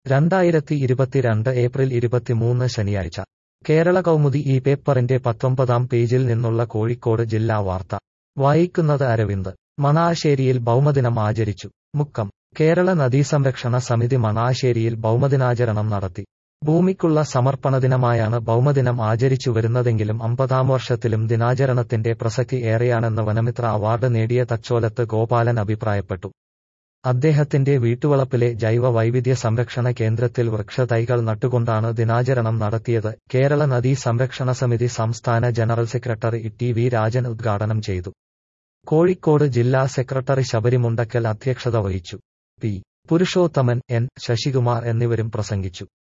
രണ്ടായിരത്തി ഇരുപത്തിരണ്ട് ഏപ്രിൽ ഇരുപത്തിമൂന്ന് ശനിയാഴ്ച കേരള കൗമുദി ഈ പേപ്പറിന്റെ പത്തൊമ്പതാം പേജിൽ നിന്നുള്ള കോഴിക്കോട് ജില്ലാ വാർത്ത വായിക്കുന്നത് അരവിന്ദ് മണാശ്ശേരിയിൽ ഭൗമദിനം ആചരിച്ചു മുക്കം കേരള നദീസംരക്ഷണ സമിതി മണാശ്ശേരിയിൽ ഭൗമദിനാചരണം നടത്തി ഭൂമിക്കുള്ള സമർപ്പണ ദിനമായാണ് ഭൗമദിനം ആചരിച്ചു വരുന്നതെങ്കിലും അമ്പതാം വർഷത്തിലും ദിനാചരണത്തിന്റെ പ്രസക്തി ഏറെയാണെന്ന് വനമിത്ര അവാർഡ് നേടിയ തച്ചോലത്ത് ഗോപാലൻ അഭിപ്രായപ്പെട്ടു അദ്ദേഹത്തിന്റെ വീട്ടുവളപ്പിലെ ജൈവ വൈവിധ്യ സംരക്ഷണ കേന്ദ്രത്തിൽ വൃക്ഷതൈകൾ നട്ടുകൊണ്ടാണ് ദിനാചരണം നടത്തിയത് കേരള നദീ സംരക്ഷണ സമിതി സംസ്ഥാന general secretary T V Rajan ഉദ്ഘാടനം ചെയ്തു കോഴിക്കോട് ജില്ലാ സെക്രട്ടറി ശബരി മുണ്ടക്കൽ അധ്യക്ഷത വഹിച്ചു പി പുരുഷോത്തമൻ എൻ ശശികുമാർ എന്നിവരും പ്രസംഗിച്ചു